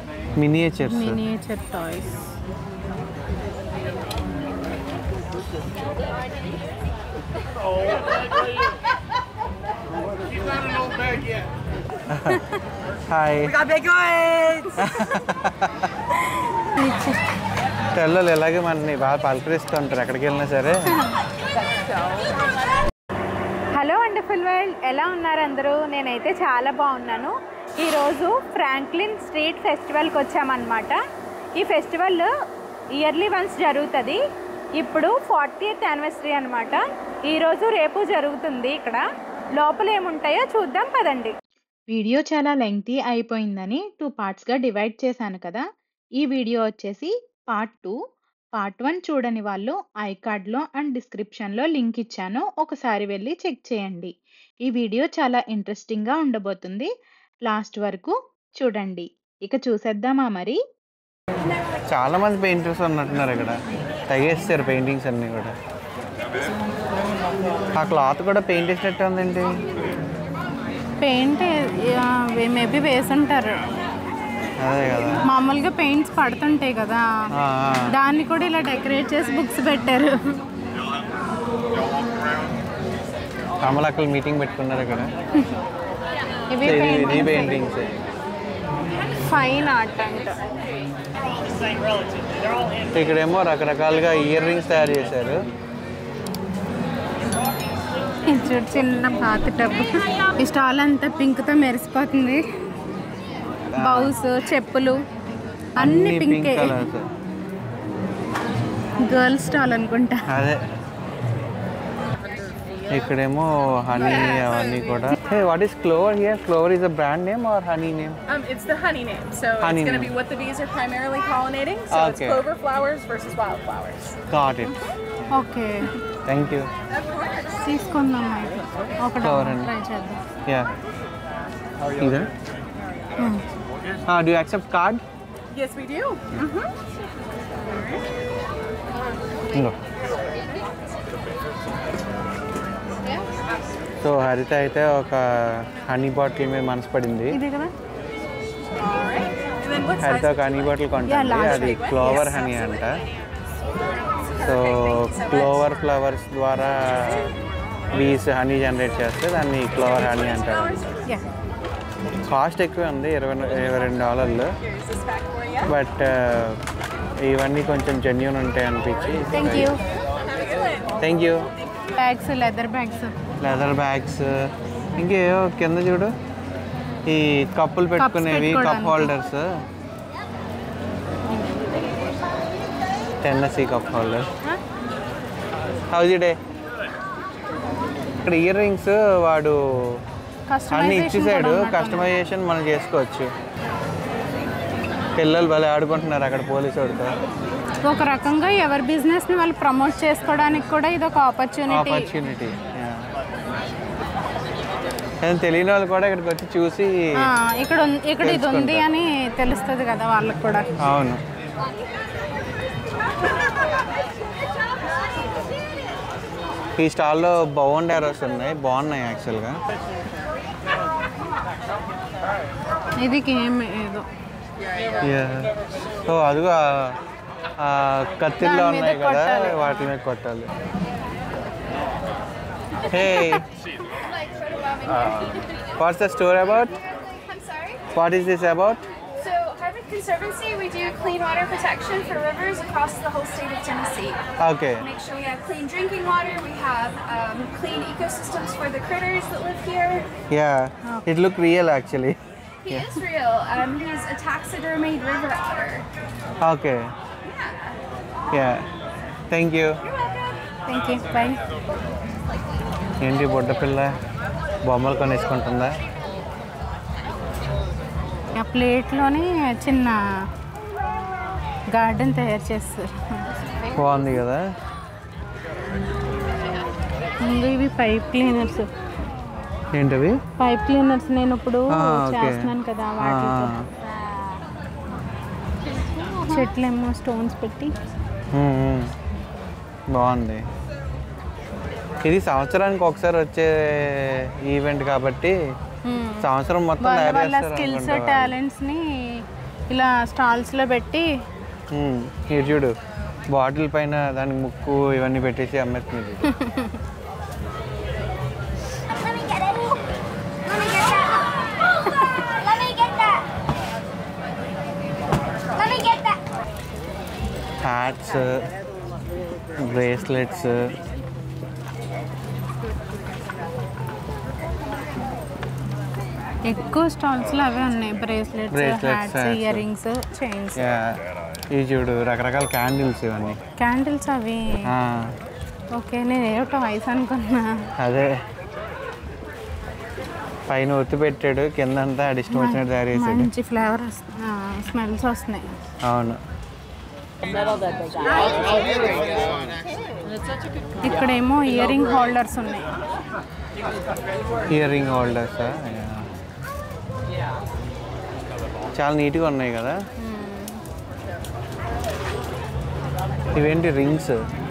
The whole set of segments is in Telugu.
Miniatures miniature toys hi got big ones! పిల్లలు ఇలాగే మనని బాగా పలకరిస్తూ ఉంటారు ఎక్కడికి వెళ్ళినా సరే హలో వండర్ఫుల్ వరల్డ్ ఎలా ఉన్నారు అందరూ నేనైతే చాలా బాగున్నాను ఈరోజు ఫ్రాంక్లిన్ స్ట్రీట్ ఫెస్టివల్కి వచ్చామన్నమాట ఈ ఫెస్టివల్ ఇయర్లీ వన్స్ జరుగుతుంది ఇప్పుడు ఫార్టీయత్ యానివర్సరీ అనమాట ఈరోజు రేపు జరుగుతుంది ఇక్కడ లోపల ఏముంటాయో చూద్దాం పదండి వీడియో చాలా లెంగ్తీ అయిపోయిందని టూ పార్ట్స్గా డివైడ్ చేశాను కదా ఈ వీడియో వచ్చేసి పార్ట్ టూ పార్ట్ వన్ చూడని వాళ్ళు ఐ కార్డ్లో అండ్ డిస్క్రిప్షన్లో లింక్ ఇచ్చాను ఒకసారి వెళ్ళి చెక్ చేయండి ఈ వీడియో చాలా ఇంట్రెస్టింగ్గా ఉండబోతుంది లాస్ట్ వరకు చూడండి ఇక చూసేద్దామా మరి చాలా మంది పెయింటర్స్ ఉన్నట్టున్నారు ఇక్కడ తగేస్తారు పెయింటింగ్స్ అన్నీ కూడా ఆ క్లాత్ కూడా పెయింట్ వేసినట్టు ఉందండి పెయింట్ మేబీ వేసుంటారు అదే కదా మామూలుగా పెయింట్స్ పడుతుంటాయి కదా ఆ, ఆ. దాన్ని కూడా ఇలా డెకరేట్ చేసి బుక్స్ పెట్టారు కమలక్కలు మీటింగ్ పెట్టుకున్నారు ఇక్కడ ఇవి ఇది ఇది పెయింటింగ్స్ పెయింటింగ్స్ ఫైన్ ఆర్ట్ అంట ఇక్కడేమో రకరకాలుగా ఇయర్ రింగ్స్ తయారు చేశారు ఇది చూడు చిన్న పాత టబ్బు ఈ స్టాల్ అంతా పింక్తో మెరిసిపోతుంది బౌస్ చెప్పులు అన్ని పింక్ పింకే కలర్స్ గర్ల్స్ స్టాల్ అనుకుంటా అదే ఇక్కడేమో హనీ అవన్నీ కూడా hey what is clover here clover is a brand name are honey name Um, it's the honey name. So Honey it's going to name. be what the bees are primarily pollinating. So it's Okay. clover flowers versus wildflowers. Got it okay thank you తీసుకుందాం అయితే. ఒకటి Flower అండి. ట్రై చేద్దాం యా ఇదే do accept card Yes, we do. ఇంకో సో హరిత అయితే ఒక హనీ బాటిల్ మీద మనసు పడింది ఇదే కదా And then what Haritha size? ఒక హనీ బాటిల్ Yeah, కొంటుంది large అది big one. Clover Yes, honey అంట so Thank you so much. Clover flowers ద్వారా బీస్ హనీ జనరేట్ చేస్తే దాన్ని క్లోవర్ హనీ అంటారు యా కాస్ట్ ఎక్కువే ఉంది ఇరవై ఇరవై రెండు డాలర్లు Here's this back for you. But ఇవన్నీ కొంచెం జెన్యున్ ఉంటాయి అనిపించి thank you Have a good one. Thank you bags leather bags leather bags ఇంకేవో కింద చూడు ఈ కప్పులు పెట్టుకునేవి కప్ పెట్టుకోవడానికి. హోల్డర్స్ టెన్నసీ కప్ హోల్డర్ హౌజ్ డే ఇక్కడ ఇయర్ రింగ్స్ వాడు అన్ని ఇచ్చేసాడు కస్టమైజేషన్ మనం చేసుకోవచ్చు పిల్లలు భలే ఆడుకుంటున్నారు అక్కడ పోలీసు వాడితో ఒక రకంగా ఎవరి బిజినెస్ ని వాళ్ళు ప్రమోట్ చేసుకోవడానికి కూడా ఇది ఒక ఆపర్చునిటీ ఆపర్చునిటీ తెలియని వాళ్ళు కూడా ఇక్కడికి వచ్చి చూసి ఇక్కడ ఉన్- ఇక్కడ ఇది ఉంది అని తెలుస్తుంది కదా వాళ్ళకి కూడా అవును ఈ స్టాల్లో బౌండ్ ఎరోస్ ఉన్నాయి బాగున్నాయి యాక్చువల్గా ఇది గేమ్ ఏదో సో అదిగో ఆ- ఆ కత్తిల్లో దాని మీద ఉన్నాయి కదా కొట్టాలి. వాటి మీద కొట్టాలి hey what's the store about I'm sorry. What is this about So, Harvard Conservancy, we do clean water protection for rivers across the whole state of Tennessee. Okay Make sure we have clean drinking water, we have um, clean ecosystems for the critters that live here. Yeah it look real actually He is real. Um, he's a taxidermy river otter. Okay yeah thank you thank you bye ఏంటి బుడ్డ పిల్ల బొమ్మలు కొనేసుకుంటుందా ఆ ప్లేట్లోనే చిన్న గార్డెన్ తయారు చేస్తారు బాగుంది కదా ఇంకా ఇవి పైప్ క్లీనర్స్ ఏంటవి పైప్ క్లీనర్స్ నేను ఇప్పుడు ఆ, ఓకే. చేస్తున్నాను కదా వాటితో చెట్లేమో స్టోన్స్ పెట్టి మ్మ్, మ్మ్. బాగుంది ఇది సంవత్సరానికి ఒకసారి వచ్చే ఈవెంట్ కాబట్టి మ్మ్. సంవత్సరం మొత్తం వాళ్ళ తయారు వాళ్ళ చేస్తారు స్కిల్స్ అనుకుంటా వాళ్ళు. టాలెంట్స్ని ఇలా స్టాల్స్లో పెట్టి ఉమ్, ఇది చూడు బాటిల్ పైన దానికి ముక్కు ఇవన్నీ పెట్టేసి అమ్మేస్తుంది Let me get it. Let me get that. Let me get that. Let me get that. Hats bracelets ఎక్కువ స్టాల్స్లో అవే ఉన్నాయి bracelets Bracelets, hats hats. Earrings chains ఇవి చూడు రకరకాల క్యాండిల్స్ ఇవన్నీ క్యాండిల్స్ అవి ఆ, ఓకే నేను ఏదో వయసు అనుకున్నా అదే పైన ఒత్తి పెట్టాడు కిందంతా ఆడి ఇష్టం వచ్చినట్టు తయారు చేసాడు మంచి ఫ్లేవర్ స్మెల్స్ వస్తున్నాయి అవును ఇక్కడేమో ఇయర్ రింగ్ హోల్డర్స్ ఉన్నాయి ఇయర్ రింగ్ హోల్డర్స్ చాలా నీట్గా ఉన్నాయి కదా ఇవేంటి రింగ్స్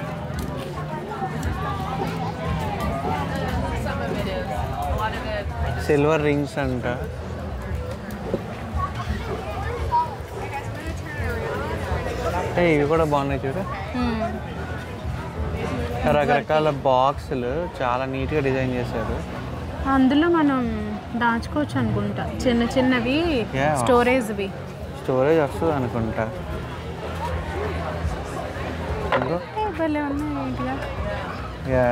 సిల్వర్ రింగ్స్ అంట ఏ, ఇవి కూడా బాగున్నాయి చూడు మ్మ్. రకరకాల బాక్సులు చాలా నీట్గా డిజైన్ చేశారు అందులో మనం దాచుకోవచ్చు అనుకుంటా చిన్న చిన్నవి Yeah. స్టోరేజ్వి స్టోరేజ్ వస్తుంది అనుకుంటా ఇదిగో. ఏ, భలే ఉన్నాయి నీట్గా యా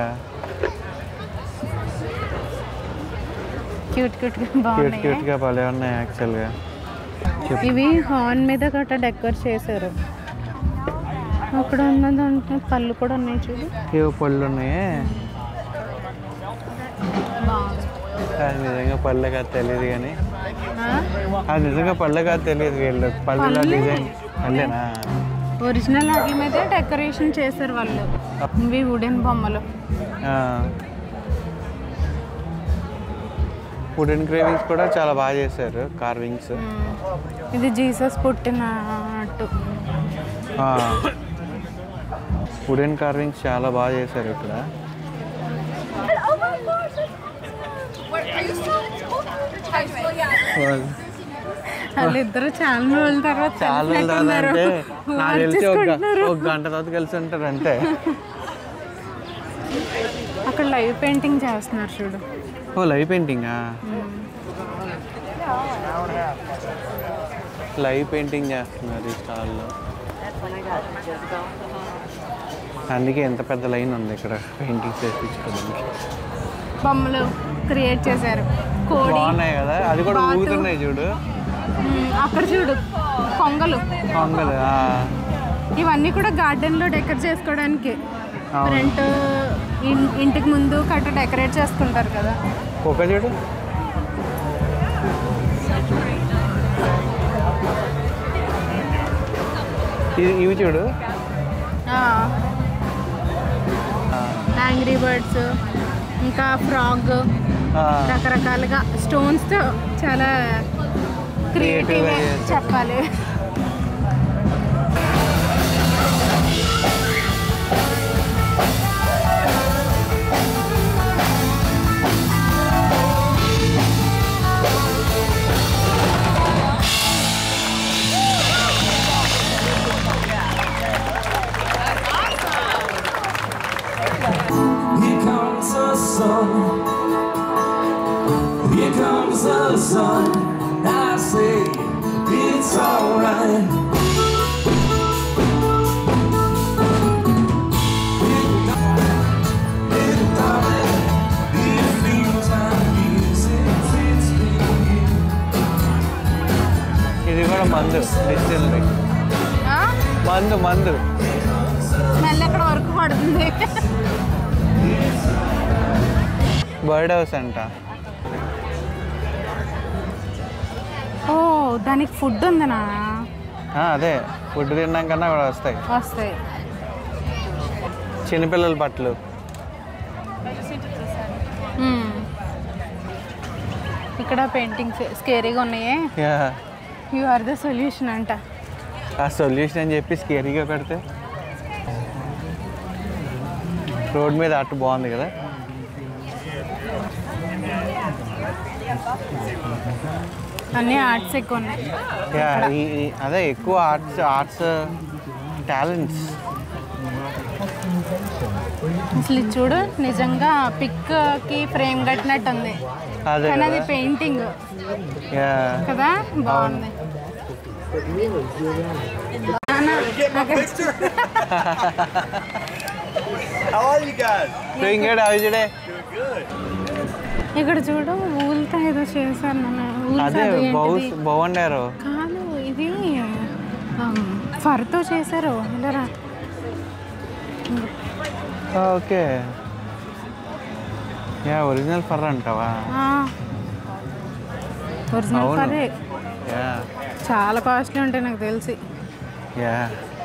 క్యూట్ క్యూట్ క్యూట్ బాగున్నాయి క్యూట్గా భలే ఉన్నాయి యాక్చువల్గా ఇవి హార్న్ మీద గట్రా డెకర్ చేశారు అక్కడ ఉన్నదంటే పళ్ళు కూడా ఉన్నాయి చూడు ఏవో పళ్ళు ఉన్నాయి బాగుంది అది నిజంగా పళ్ళే కాదు తెలియదు కానీ ఆ? అది నిజంగా పళ్ళే కాదు తెలియదు వీళ్ళు పళ్ళ పళ్ళే. డిజైన్ పళ్ళేనా ఒరిజినల్ వాటి మీద డెకరేషన్ చేశారు వాళ్ళు ఇవి వుడెన్ బొమ్మలు వుడెన్ క్రేవింగ్స్ కూడా చాలా బాగా చేశారు కార్వింగ్స్ మ్మ్. ఇది జీసస్ పుట్టినట్టు వుడెన్ కార్వింగ్స్ చాలా బాగా చేశారు ఇక్కడ Oh my gosh. What, are you still in school? High school, yeah. వాళ్ళిద్దరు చాలా రోజుల తర్వాత చాలా రోజుల తర్వాత కలిసినట్టున్నారు. అంటే నాకు తెలిసి ఒక గ- మార్చేసుకుంటున్నారు. ఒక గంట తర్వాత కలిసి ఉంటారు అంతే అక్కడ లైవ్ పెయింటింగ్ చేస్తున్నారు చూడు ఓ లైవ్ పెయింటింగా లైవ్ పెయింటింగ్ చేస్తున్నారు ఈ స్టాల్లో అందుకే ఎంత పెద్ద లైన్ ఉంది ఇక్కడ పెయింటింగ్స్ వేయించుకోవడానికి బొమ్మలు క్రియేట్ చేశారు కోడి బాగున్నాయి కదా అది కూడా బాతు. ఊగుతున్నాయి చూడు మ్మ్. అక్కడ చూడు కొంగలు కొంగలు ఆ. ఇవన్నీ కూడా గార్డెన్ లో డెకర్ చేసుకోవడానికి అవును. ఫ్రంట్ ఇంటికి ముందు కట్ట డెకరేట్ చేసుకుంటారు కదా కుక్క చూడు ఇది ఇవి చూడు యాంగ్రీ బర్డ్స్ ఇంకా ఫ్రాగ్ ఆ, రకరకాలుగా స్టోన్స్తో చాలా క్రియేటివ్ Creative గా చేశారు. చెప్పాలి Here comes the sun. Here comes the sun. I say it's alright. Little darling, it feels like years since it's been here. ఇది కూడా మందు డిస్టిల్రీ మందు మందు స్మెల్ ఎక్కడ వరకు పడుతుంది బర్డ్ హౌస్ అంట ఓ దానికి ఫుడ్ ఉందనా ఆ, అదే ఫుడ్ తిన్నాం కన్నా కూడా వస్తాయి వస్తాయి చిన్నపిల్లల బట్టలు మ్మ్. ఇక్కడ పెయింటింగ్స్ స్కేరీగా ఉన్నాయే yeah. You are the solution అంట ఆ సొల్యూషన్ అని చెప్పి స్కేరీగా పెడితే రోడ్ మీద అట్టు బాగుంది కదా అన్నీ ఆర్ట్స్ ఎక్కువ ఉన్నాయి యా ఈ- ఈ- అదే ఎక్కువ ఆర్ట్స్ ఆర్ట్స్ టాలెంట్స్ అసలు ఇది చూడు నిజంగా పిక్ కి ఫ్రేమ్ కట్టినట్టు ఉంది అదే కానీ అది కదా పెయింటింగ్ యా కదా బాగుంది How are you guys? Doing good how is day ఇక్కడ చూడు ఊల్తో ఏదో చేశారు నాన్న ఊల్ అదే కాదు, బహు ఏంటిది? బాగుండారు కాదు ఇది ఫర్తో చేశారు ఇలా రా. ఓకే యా ఒరిజినల్ ఫర్ అంటావా ఆ. ఒరిజినల్ అవును. ఫరే యా చాలా కాస్ట్లీ ఉంటాయి నాకు తెలిసి యా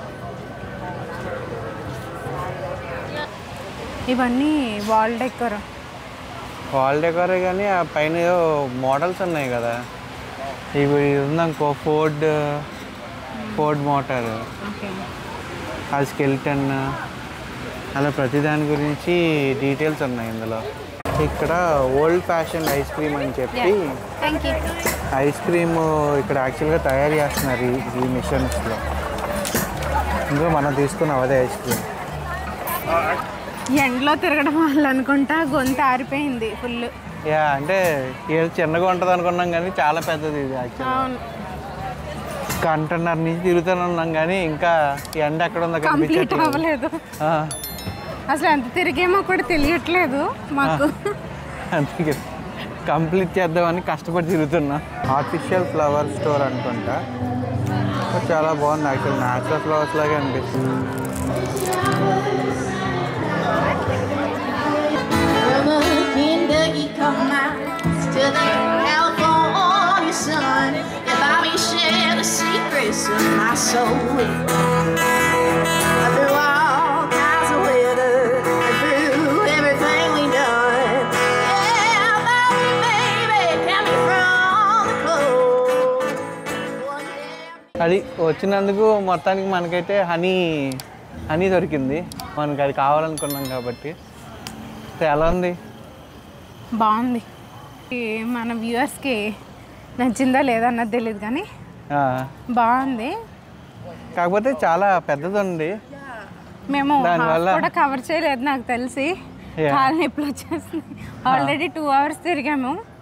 ఇవన్నీ వాల్ డెకర్ వాల్ డెకరే కానీ ఆ పైన ఏదో మోడల్స్ ఉన్నాయి కదా ఇవి ఇది ఉందనుకో ఫోర్డ్ ఫోర్డ్ మోటార్ ఓకే ఆ స్కెల్టన్ అలా ప్రతి దాని గురించి డీటెయిల్స్ ఉన్నాయి ఇందులో ఇక్కడ ఓల్డ్ ఫ్యాషన్ ఐస్ క్రీమ్ అని చెప్పి థ్యాంక్ యూ ఐస్ క్రీమ్ ఇక్కడ యాక్చువల్గా తయారు చేస్తున్నారు ఈ ఈ మిషన్స్లో ఇంకా మనం తీసుకున్నాం అదే ఐస్ క్రీమ్ ఎండలో తిరగడం వల్ల అనుకుంటా గొంతు ఆరిపోయింది ఫుల్ యా అంటే ఏదో చిన్నగా ఉంటుంది అనుకున్నాం కానీ చాలా పెద్దది ఇది యాక్చువల్ అవును కంటన్నర నుంచి తిరుగుతూనే ఉన్నాం కానీ ఇంకా ఎండ ఎక్కడ ఉందో కంప్లీట్ కనిపించట్లేదు అవ్వలేదు ఆ, అసలు ఎంత తిరిగేమో కూడా తెలియట్లేదు మాకు అందుకే కంప్లీట్ చేద్దామని కష్టపడి తిరుగుతున్నా ఆర్టిఫిషియల్ ఫ్లవర్ స్టోర్ అనుకుంటా చాలా బాగుంది యాక్చువల్ న్యాచురల్ ఫ్లవర్స్ లాగే అనిపిస్తుంది From a Kentucky coal mines to the California sun, yeah, Bobby shared the secrets of my soul. Through all kinds of weather, and through everything we done, yeah, Bobby, baby, kept me from the cold. One day. అది వచ్చినందుకు మొత్తానికి మనకైతే హనీ హనీ దొరికింది మనకి అది కావాలనుకున్నాం కాబట్టి సో ఎలా ఉంది బాగుంది ఈ మన వ్యూవర్స్కి నచ్చిందా లేదా అన్నది తెలియదు కానీ ఆ, బాగుంది కాకపోతే చాలా పెద్దది ఉంది మేము దానివల్ల- half కూడా కవర్ చేయలేదు నాకు తెలిసి Yeah. కాలు నొప్పులు వచ్చేసింది ఆల్రెడీ టూ అవర్స్ తిరిగాము